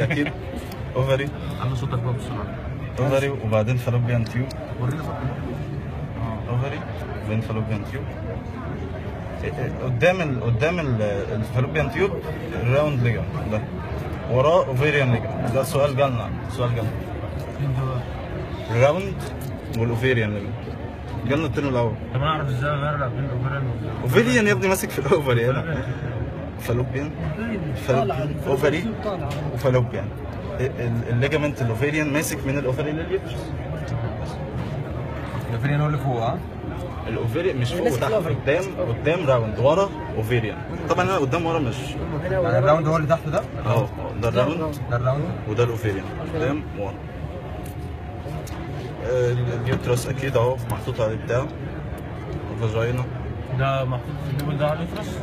اوفري اكيد اوفري عامل صوتك بقى بسرعه اوفري وبعدين فالوبيان تيوب ورينا بقى اوفري وبعدين فالوبيان تيوب إيه إيه، قدام ال قدام ال- الفالوبيان تيوب الراوند ليجمنت ده وراه اوفيريان ليجمنت ده سؤال جالنا سؤال جالنا مين ده بقى؟ الراوند والاوفيريان ليجمنت جالنا الترم الاول طب انا اعرف ازاي افرق بين الاوفرين وال- اوفيريان يا ابني ماسك في الاوفر يا ابني فالوبيان فالوبيان اوفري وفالوبيان ال- ال- الليجمنت الاوفيريان ماسك من الاوفري لليوترس الاوفرين هو اللي فوق ها؟ الاوفيريان مش فوق ماسك تحت الأوفري. قدام قدام راوند ورا اوفيريان طبعا انا قدام ورا مش يعني الراوند هو اللي تحت ده؟ اهو ده الراوند ده الراوند وده الاوفيريان قدام ورا آه، اليوترس اكيد اهو محطوط عليه بتاع الفاجينا ده محطوط في البيبل ده على اليوترس؟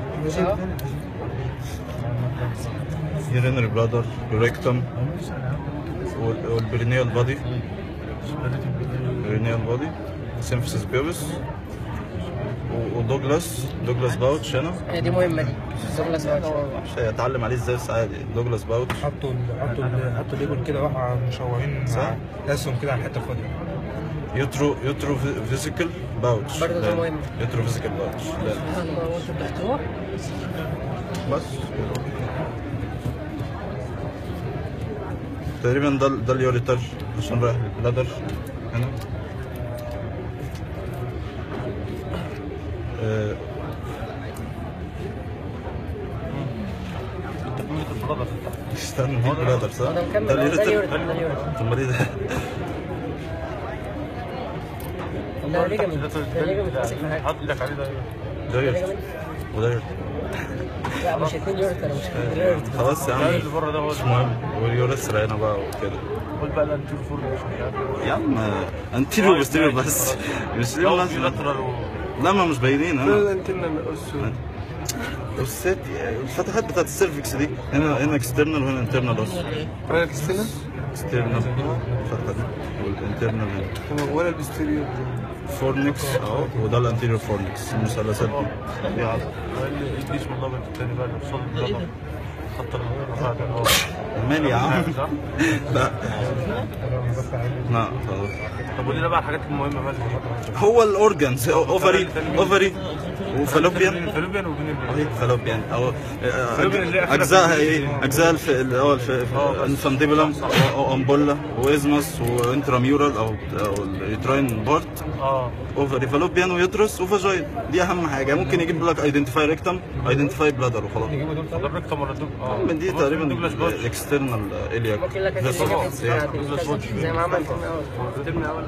يورينري بلادر يوريكتوم والبرينيال بادي برينيال بادي سيمفيسيس بيوبس و- ودوجلاس دوجلاس باوتش هنا هي دي مهمه دي دوجلاس وايت. مش هيتعلم عليه ازاي بس عادي دوجلاس باوتش حطوا ال- حطوا ال- حطوا الليبل كده راحوا مشوهين صح. اسهم كده على الحته الفاضيه يوترو يوترو فيزيكال باوتش برضه ده مهم. يوترو فيزيكال باوتش وانتوا بتحطوها بس تقريبا ده ده اليوريتر عشان رايح البلادر هنا آه، تكمله البرادر استنى دي البلادر صح؟ ده مكمل ده ده اليوريتر اليوريتر ده اليوريتر امال ايه ده؟ ده ليجامنت ده ليجامنت ماسك في حاجه حط ايدك عليه ده ده اليوريتر وده اليوريتر لا مش اتنين يوريتر مش اتنين يوريتر خلاص يا عم اللي بره ده هو مش مهم واليوريثرا هنا بقى وكده قول بقى الانتير فور مش عارف يا عم انتيريو بوستيريو بس مش ليه لو في لازم لاترال و لا ما مش باينين ها الانترنال اوسو الست الفتحات بتاعت السيرفكس دي هنا هنا اكسترنال وهنا انترنال اوس ولا الاكسترنال اكسترنال الفتحه دي والانترنال هنا ولا البستيريو فورنكس اهو وده الانتيريور فورنكس المثلثات دي دي عضله الجيش من ضابط التاني بقى اللي قصاد البرادر خط الرفاع ده هو مالي يا عم صح؟ لا لا خلاص طب قول لنا بقى الحاجات المهمه بقى اللي هو الاورجنز اوفري اوفري وفالوبيان فالوبيان وبين ال- فالوبيان او فالوبيان اللي هي آخرها اجزائها في ايه؟ اجزاء الف... اللي هو الف... الفانديبولم وامبولا وازمس وانتراميورال او او اليوتراين بارت اه اوفري فالوبيان ويوترس وفاجاين دي اهم حاجه ممكن يجيب لك ايدنتيفاي ريكتم ايدنتيفاي بلادر وخلاص طب الريكتم ولا الدوج اه من دي خلاص، تقريبا دوجلاس باتش. اكسترنال الياك ممكن لك الليجامنت بتاعت ال- زي ما عمل في الأول.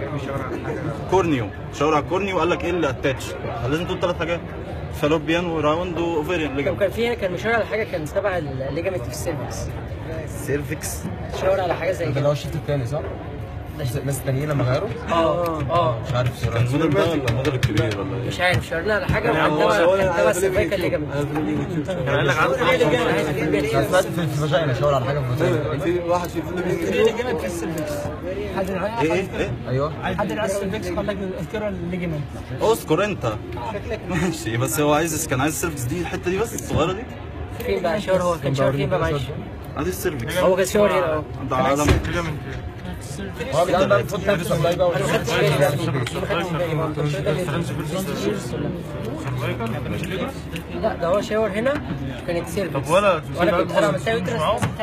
كورنيو شاور على الكورنيو وقال لك ايه اللي اتاتش لازم تقول ثلاث حاجات فالوبيان وراوند واوفيريان كان ليجمنت كان في هنا كان مشاور على حاجه كان تبع الليجامنت في السيرفكس سيرفكس شاور على حاجه زي ده اللي كده هو الشيت التاني صح؟ الناس التانيين لما غيروا اه اه مش عارف صراحه كان الموديل ده ولا الموديل الكبير ولا ايه؟ مش عارف شاورنا على حاجه وكان تبع كان تبع السيرفيكال ليجامنت كان قال لك عايز عايز في الفاجينا شاور على حاجه في الفاجينا في واحد في ليجامنت في السيرفكس حد ايه ايه ايه؟ ايوه حد على السيرفكس قال لك اذكر الليجامنت اذكر انت ماشي بس هو عايز كان عايز السيرفكس دي الحته دي بس الصغيره دي فين بقى شاور هو كان شاور فين بقى معلش ادي السيرفكس هو كان شاور هنا اهو ده عالم هو يا جدعان بقى فوت نفس الله بقى انا ما خدتش بالي بقى ما خدتش بالي ما كنتش قادر لا ده هو شاور هنا كانت سيرفكس طب ولا وانا كنت انا عملتها ويترس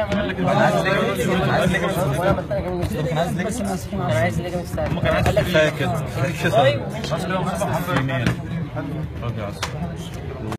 انا عايز الليجمنت بتاعتي قال لك كفايه كده كفايه كده طيب في ميل. راجع.